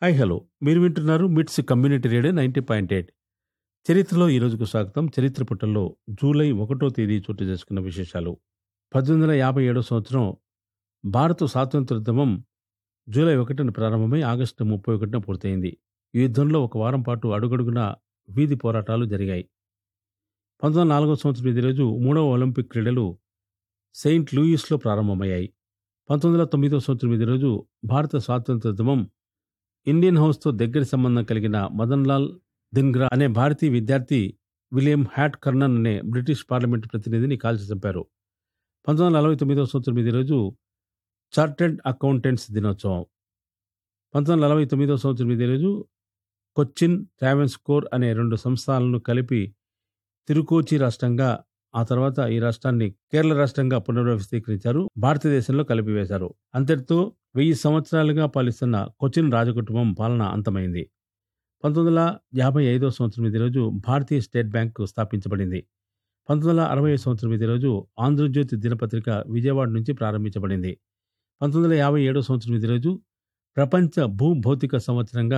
hi hello మీరు వింటున్నారు MITS community radio ninety point eight చరిత్రలో ఈ రోజుకు స్వాగతం చరిత్ర పుటల్లో జూలై ఒకటో తేదీ చోటు చేసుకున్న విశేషాలు పద్దెనిమిది వందల యాభై ఏడో సంవత్సరం భారత స్వాతంత్రోద్యమం జూలై ఒకటిన ప్రారంభమై ఆగస్టు ముప్పై ఒకటిన పూర్తయింది ఈ యుద్ధంలో ఒక వారం పాటు అడుగడుగున వీధి పోరాటాలు జరిగాయి పంతొమ్మిది వందల నాలుగో సంవత్సరం ఇదే రోజు మూడవ ఒలింపిక్ క్రీడలు సెయింట్ లూయిస్లో ప్రారంభమయ్యాయి పంతొమ్మిది వందల తొమ్మిదో సంవత్సరం ఇదే రోజు భారత స్వాతంత్రోద్యమం ఇండియన్ హౌస్తో దగ్గర సంబంధం కలిగిన మదన్ లాల్ దింగ్రా అనే భారతీయ విద్యార్థి విలియం హ్యాట్ కర్నన్ అనే బ్రిటిష్ పార్లమెంటు ప్రతినిధిని కాల్చి చంపారు పంతొమ్మిది వందల నలభై తొమ్మిదవ సంవత్సరం ఇదే రోజు చార్టెడ్ అకౌంటెంట్స్ దినోత్సవం పంతొమ్మిది వందల నలభై తొమ్మిదవ సంవత్సరం ఇదే రోజు కొచ్చిన్ ట్రావెన్స్కోర్ అనే రెండు సంస్థానాలను కలిపి తిరుకోచి రాష్ట్రంగా ఆ తర్వాత ఈ రాష్ట్రాన్ని కేరళ రాష్ట్రంగా పునర్వ్యవస్థీకరించారు భారతదేశంలో కలిపివేశారు అంతటితో వెయ్యి సంవత్సరాలుగా పాలిస్తున్న కొచ్చిన్ రాజకుటుంబం పాలన అంతమైంది పంతొమ్మిది వందల యాభై ఐదో సంవత్సరం ఇదే రోజు భారతీయ స్టేట్ బ్యాంక్ స్థాపించబడింది పంతొమ్మిది వందల అరవై సంవత్సరం ఇదే రోజు ఆంధ్రజ్యోతి దినపత్రిక విజయవాడ నుంచి ప్రారంభించబడింది పంతొమ్మిది వందల యాభై ఏడో సంవత్సరం ఇదే రోజు ప్రపంచ భూభౌతిక సంవత్సరంగా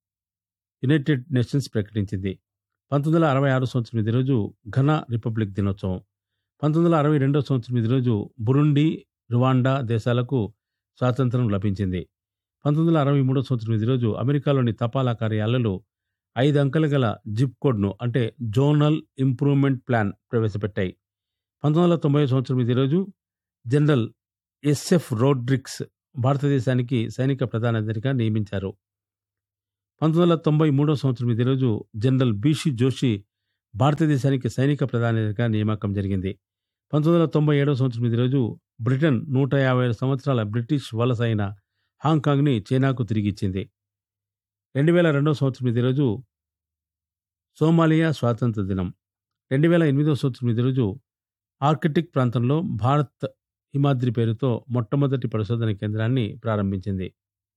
యునైటెడ్ నేషన్స్ ప్రకటించింది పంతొమ్మిది వందల అరవై ఆరు సంవత్సరం ఇదే రోజు ఘన రిపబ్లిక్ దినోత్సవం పంతొమ్మిది వందల అరవై రెండో సంవత్సరం ఇదే రోజు బురుండి రువాండా దేశాలకు స్వాతంత్రం లభించింది పంతొమ్మిది వందల అరవై మూడో సంవత్సరం ఇదే రోజు అమెరికాలోని తపాలా కార్యాలయాలు ఐదు అంకెలు గల జిప్ కోడ్ను అంటే జోనల్ ఇంప్రూవ్మెంట్ ప్లాన్ ప్రవేశపెట్టాయి పంతొమ్మిది వందల తొంభై సంవత్సరం ఇదే రోజు జనరల్ ఎస్ఎఫ్ రోడ్రిక్స్ భారతదేశానికి సైనిక ప్రధానాధికారిగా నియమించారు పంతొమ్మిది వందల తొంభై మూడో సంవత్సరం ఇదే రోజు జనరల్ బీషి జోషి భారతదేశానికి సైనిక ప్రధానిగా నియామకం జరిగింది పంతొమ్మిది వందల తొంభై ఏడో సంవత్సరం ఇదే రోజు బ్రిటన్ నూట యాభై ఐదు సంవత్సరాల బ్రిటిష్ వలస అయిన హాంకాంగ్ని చైనాకు తిరిగిచ్చింది రెండు వేల రెండో సంవత్సరం ఇదే రోజు సోమాలియా స్వాతంత్ర దినం రెండు వేల ఎనిమిదో సంవత్సరం ఇదే రోజు ఆర్కిటిక్ ప్రాంతంలో భారత్ హిమాద్రి పేరుతో మొట్టమొదటి పరిశోధన కేంద్రాన్ని ప్రారంభించింది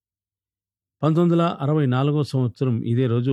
పంతొమ్మిది వందల అరవై నాలుగో సంవత్సరం ఇదే రోజు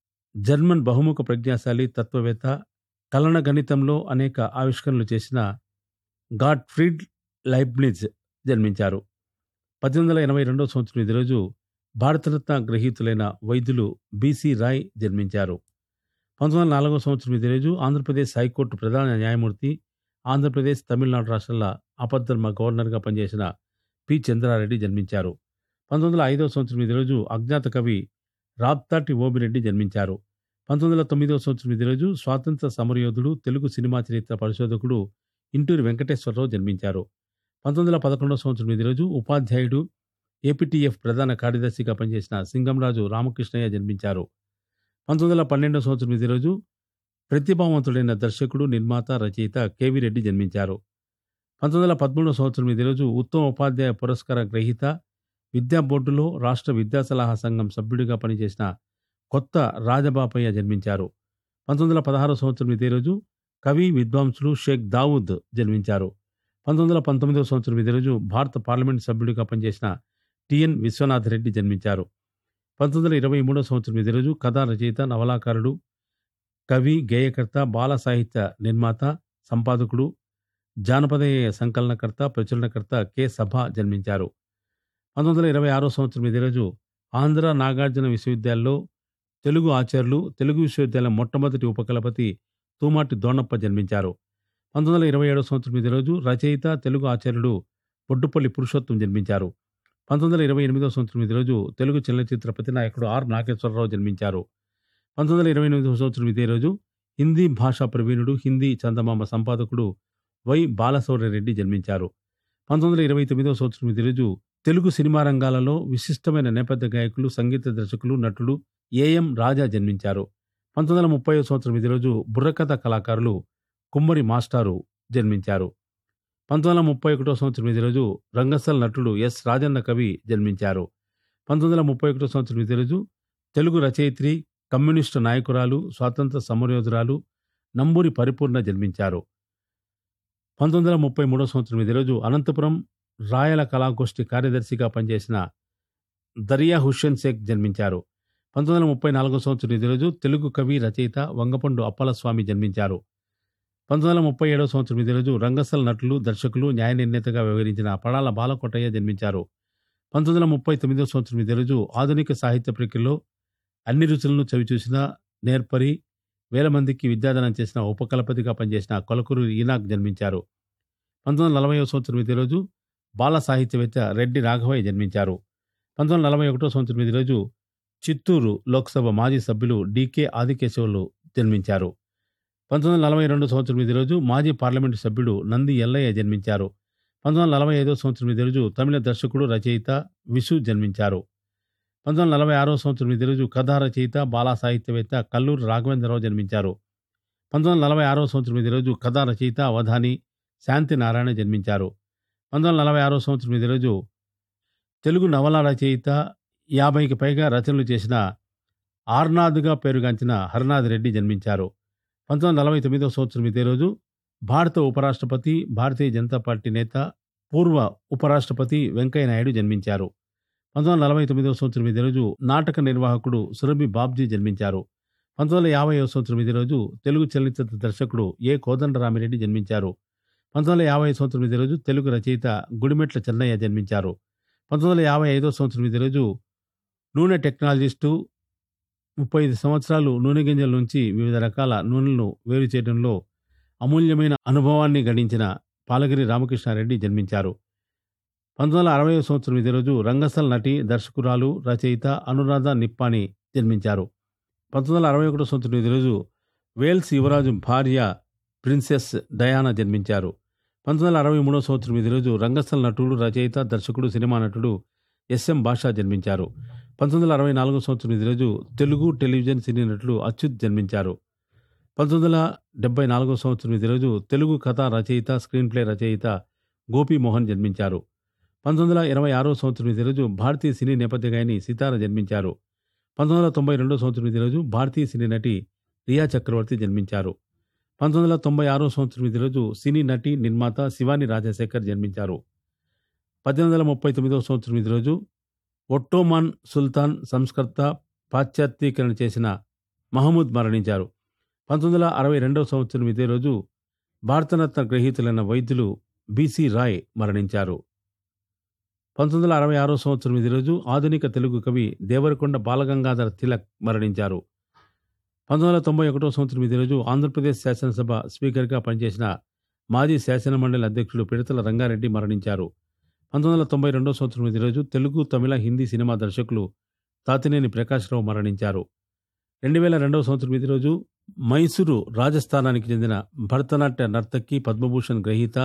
జర్మన్ బహుముఖ ప్రజ్ఞాశాలి తత్వవేత్త కలన గణితంలో అనేక ఆవిష్కరణలు చేసిన గాడ్ఫ్రీడ్ లైబ్నిజ్ జన్మించారు పద్దెనిమిది వందల ఎనభై రెండో సంవత్సరం ఇదే రోజు భారతరత్న గ్రహీతులైన వైద్యులు బీసీ రాయ్ జన్మించారు పంతొమ్మిది వందల నాలుగో సంవత్సరం ఇదే రోజు ఆంధ్రప్రదేశ్ హైకోర్టు ప్రధాన న్యాయమూర్తి ఆంధ్రప్రదేశ్ తమిళనాడు రాష్ట్రాల ఆపద్ధర్మ గవర్నర్గా పనిచేసిన పి చంద్రారెడ్డి జన్మించారు పంతొమ్మిది వందల ఐదో సంవత్సరం ఇదే రోజు అజ్ఞాత కవి రాప్తాటి ఓబిరెడ్డి జన్మించారు పంతొమ్మిది వందల తొమ్మిదో సంవత్సరం ఇదే రోజు స్వాతంత్ర సమరయోధుడు తెలుగు సినిమా చరిత్ర పరిశోధకుడు ఇంటూరి వెంకటేశ్వరరావు జన్మించారు పంతొమ్మిది వందల పదకొండో సంవత్సరం ఇదే రోజు ఉపాధ్యాయుడు ఏపీటీఎఫ్ ప్రధాన కార్యదర్శిగా పనిచేసిన సింగంరాజు రామకృష్ణయ్య జన్మించారు పంతొమ్మిది వందల పన్నెండో సంవత్సరం ఇదే రోజు ప్రతిభావంతుడైన దర్శకుడు నిర్మాత రచయిత కేవీ రెడ్డి జన్మించారు పంతొమ్మిది వందల పదమూడో సంవత్సరం ఇదే రోజు ఉత్తమ ఉపాధ్యాయ పురస్కార గ్రహీత విద్యా బోర్డులో రాష్ట్ర విద్యా సలహా సంఘం సభ్యుడిగా పనిచేసిన కొత్త రాజబాపయ్య జన్మించారు పంతొమ్మిది వందల పదహారో సంవత్సరం ఇదే రోజు కవి విద్వాంసులు షేక్ దావూద్ జన్మించారు పంతొమ్మిది వందల పంతొమ్మిదవ సంవత్సరం ఇదే రోజు భారత పార్లమెంట్ సభ్యుడిగా పనిచేసిన టిఎన్ విశ్వనాథ్ రెడ్డి జన్మించారు పంతొమ్మిది వందల ఇరవై మూడో సంవత్సరం ఇదే రోజు కథా రచయిత నవలాకారుడు కవి గేయకర్త బాల సాహిత్య నిర్మాత సంపాదకుడు జానపదేయ సంకలనకర్త ప్రచురణకర్త కె సభ జన్మించారు పంతొమ్మిది వందల ఇరవై ఆరో సంవత్సరం ఇదే రోజు ఆంధ్ర నాగార్జున విశ్వవిద్యాలయంలో తెలుగు ఆచార్యులు తెలుగు విశ్వవిద్యాలయం మొట్టమొదటి ఉపకులపతి తూమాటి దోణప్ప జన్మించారు పంతొమ్మిది వందల ఇరవై ఏడో సంవత్సరం ఇదే రోజు రచయిత తెలుగు ఆచార్యుడు బొడ్డుపల్లి పురుషోత్తం జన్మించారు పంతొమ్మిది వందల ఇరవై ఎనిమిదో సంవత్సరం ఇదే రోజు తెలుగు చలనచిత్ర ప్రతి నాయకుడు ఆర్ నాగేశ్వరరావు జన్మించారు పంతొమ్మిది వందల ఇరవై ఎనిమిదో సంవత్సరం ఇదే రోజు హిందీ భాషా ప్రవీణుడు హిందీ చందమామ సంపాదకుడు వై బాలశౌర్యరెడ్డి జన్మించారు పంతొమ్మిది వందల ఇరవై తొమ్మిదో సంవత్సరం ఇదే రోజు తెలుగు సినిమా రంగాలలో విశిష్టమైన నేపథ్య గాయకులు సంగీత దర్శకులు నటుడు ఏఎం రాజా జన్మించారు పంతొమ్మిది వందల ముప్పై సంవత్సరం ఇదే రోజు బుర్రకథ కళాకారులు కుమ్మరి మాస్టారు జన్మించారు పంతొమ్మిది వందల ముప్పై ఒకటో సంవత్సరం ఇదే రోజు రంగస్థల నటుడు ఎస్ రాజన్న కవి జన్మించారు పంతొమ్మిది వందల ముప్పై ఒకటో సంవత్సరం ఇదే రోజు తెలుగు రచయిత్రి కమ్యూనిస్టు నాయకురాలు స్వాతంత్ర సమరయోధురాలు నంబూరి పరిపూర్ణ జన్మించారు పంతొమ్మిది వందల ముప్పై మూడో సంవత్సరం ఇదే రోజు అనంతపురం రాయల కళాగోష్ఠి కార్యదర్శిగా పనిచేసిన దరియా హుస్సేన్ షేక్ జన్మించారు పంతొమ్మిది వందల ముప్పై నాలుగో సంవత్సరం ఇదే రోజు తెలుగు కవి రచయిత వంగపండు అప్పలస్వామి జన్మించారు పంతొమ్మిది వందల ముప్పై ఏడో సంవత్సరం ఇదే రోజు రంగస్థల నటులు దర్శకులు న్యాయ నిర్ణేతగా వ్యవహరించిన పడాల బాలకోటయ్య జన్మించారు పంతొమ్మిది వందల ముప్పై తొమ్మిదో సంవత్సరం ఇదే రోజు ఆధునిక సాహిత్య ప్రక్రియలో అన్ని రుచులను చవిచూసిన నేర్పరి వేల మందికి విద్యాదానం చేసిన ఉపకలపతిగా పనిచేసిన కొలకూరు ఈనాక్ జన్మించారు పంతొమ్మిది వందల నలభై సంవత్సరం ఇదే రోజు బాల సాహిత్యవేత్త రెడ్డి రాఘవయ్య జన్మించారు పంతొమ్మిది వందల నలభై ఒకటో సంవత్సరం ఇదే రోజు చిత్తూరు లోక్సభ మాజీ సభ్యులు డికే ఆదికేశవులు జన్మించారు పంతొమ్మిది వందల నలభై రెండు సంవత్సరం ఇదే రోజు మాజీ పార్లమెంటు సభ్యుడు నంది ఎల్లయ్య జన్మించారు పంతొమ్మిది వందల నలభై ఐదో సంవత్సరం ఇదే రోజు తమిళ దర్శకుడు రచయిత విసు జన్మించారు పంతొమ్మిది వందల నలభై ఆరో సంవత్సరం ఇదే రోజు కథా రచయిత బాలా సాహిత్యవేత్త కల్లూరు రాఘవేంద్రరావు జన్మించారు పంతొమ్మిది వందల నలభై ఆరో సంవత్సరం ఇదే రోజు కథా రచయిత అవధాని శాంతి నారాయణ జన్మించారు పంతొమ్మిది వందల నలభై ఆరో సంవత్సరం ఇదే రోజు తెలుగు నవల రచయిత యాభైకి పైగా రచనలు చేసిన ఆర్నాథ్గా పేరుగాంచిన హరనాథ్ రెడ్డి జన్మించారు పంతొమ్మిది వందల నలభై తొమ్మిదవ సంవత్సరం ఇదే రోజు భారత ఉపరాష్ట్రపతి భారతీయ జనతా పార్టీ నేత పూర్వ ఉపరాష్ట్రపతి వెంకయ్య నాయుడు జన్మించారు పంతొమ్మిది వందల నలభై తొమ్మిదవ సంవత్సరం ఇదే రోజు నాటక నిర్వాహకుడు సురభి బాబ్జీ జన్మించారు పంతొమ్మిది వందల యాభైవ సంవత్సరం ఇదే రోజు తెలుగు చలనచిత్ర దర్శకుడు ఏ కోదండరామిరెడ్డి జన్మించారు పంతొమ్మిది వందల యాభై సంవత్సరం ఇదే రోజు తెలుగు రచయిత గుడిమెట్ల చెన్నయ్య జన్మించారు పంతొమ్మిది వందల యాభై ఐదో సంవత్సరం ఇదే రోజు నూనె టెక్నాలజిస్టు ముప్పై ఐదు సంవత్సరాలు నూనె గింజల నుంచి వివిధ రకాల నూనెలను వేరు చేయడంలో అమూల్యమైన అనుభవాన్ని గడించిన పాలగిరి రామకృష్ణారెడ్డి జన్మించారు పంతొమ్మిది వందల అరవై సంవత్సరం ఇదే రోజు రంగస్థల నటి దర్శకురాలు రచయిత అనురాధ నిప్పాని జన్మించారు పంతొమ్మిది వందల అరవై ఒకటో సంవత్సరం ఇదే రోజు వేల్స్ యువరాజు భార్య ప్రిన్సెస్ డయానా జన్మించారు పంతొమ్మిది వందల అరవై మూడో సంవత్సరం ఇదే రోజు రంగస్థల నటుడు రచయిత దర్శకుడు సినిమా నటుడు ఎస్ఎం భాషా జన్మించారు పంతొమ్మిది వందల అరవై నాలుగో సంవత్సరం ఇదే రోజు తెలుగు టెలివిజన్ సినీ నటుడు అచ్యుత్ జన్మించారు పంతొమ్మిది వందల డెబ్బై నాలుగో సంవత్సరం ఇదే రోజు తెలుగు కథ రచయిత స్క్రీన్ ప్లే రచయిత గోపి మోహన్ జన్మించారు పంతొమ్మిది వందల ఇరవై ఆరో సంవత్సరం ఇదే రోజు భారతీయ సినీ నేపథ్య గాయని సితార జన్మించారు పంతొమ్మిది వందల తొంభై రెండో సంవత్సరం ఇదే రోజు భారతీయ సినీ నటి రియా చక్రవర్తి జన్మించారు పంతొమ్మిది వందల తొంభై ఆరో సంవత్సరం ఇదే రోజు సినీ నటి నిర్మాత శివాని రాజశేఖర్ జన్మించారు పద్దెనిమిది వందల ముప్పై తొమ్మిదవ సంవత్సరం ఇదే రోజు ఒట్టోమాన్ సుల్తాన్ సంస్కర్త పాశ్చాత్యీకరణ చేసిన మహమూద్ మరణించారు పంతొమ్మిది వందల అరవై రెండవ సంవత్సరం ఇదే రోజు భారతరత్న గ్రహీతులైన వైద్యులు బిసి రాయ్ మరణించారు పంతొమ్మిది వందల అరవై ఆరో సంవత్సరం ఇదే రోజు ఆధునిక తెలుగు కవి దేవరకొండ బాలగంగాధర తిలక్ మరణించారు పంతొమ్మిది వందల తొంభై ఒకటో సంవత్సరం ఇదే రోజు ఆంధ్రప్రదేశ్ శాసనసభ స్పీకర్గా పనిచేసిన మాజీ శాసనమండలి అధ్యక్షుడు పిడతల రంగారెడ్డి మరణించారు పంతొమ్మిది వందల తొంభై రెండో సంవత్సరం ఇదే రోజు తెలుగు తమిళ హిందీ సినిమా దర్శకులు తాతినేని ప్రకాశ్రావు మరణించారు రెండు వేల రెండవ సంవత్సరం ఇదే రోజు మైసూరు రాజస్థానానికి చెందిన భరతనాట్య నర్తకి పద్మభూషణ్ గ్రహీత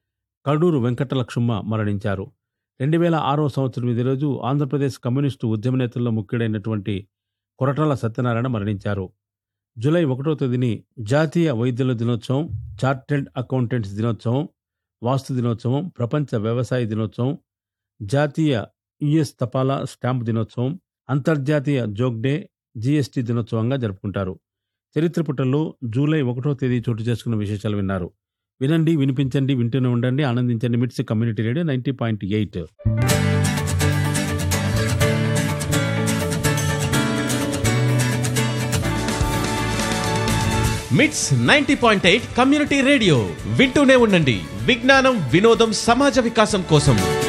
కడూరు వెంకటలక్ష్మ మరణించారు రెండు వేల ఆరో సంవత్సరం ఇదే రోజు ఆంధ్రప్రదేశ్ కమ్యూనిస్టు ఉద్యమ నేతల్లో ముఖ్యుడైనటువంటి కొరటాల సత్యనారాయణ మరణించారు జూలై ఒకటో తేదీని జాతీయ వైద్యుల దినోత్సవం చార్టెడ్ అకౌంటెంట్స్ దినోత్సవం వాస్తు దినోత్సవం ప్రపంచ వ్యవసాయ దినోత్సవం జాతీయ యుఎస్ తపాలా స్టాంప్ దినోత్సవం అంతర్జాతీయ జోగ్ డే జీఎస్టీ దినోత్సవంగా జరుపుకుంటారు చరిత్ర పుటల్లో జూలై ఒకటో తేదీ చోటు చేసుకున్న విశేషాలు విన్నారు వినండి వినిపించండి వింటూనే ఉండండి ఆనందించండి MITS community radio ninety point eight MITS ninety point eight community radio వింటూనే ఉండండి విజ్ఞానం వినోదం సమాజ వికాసం కోసం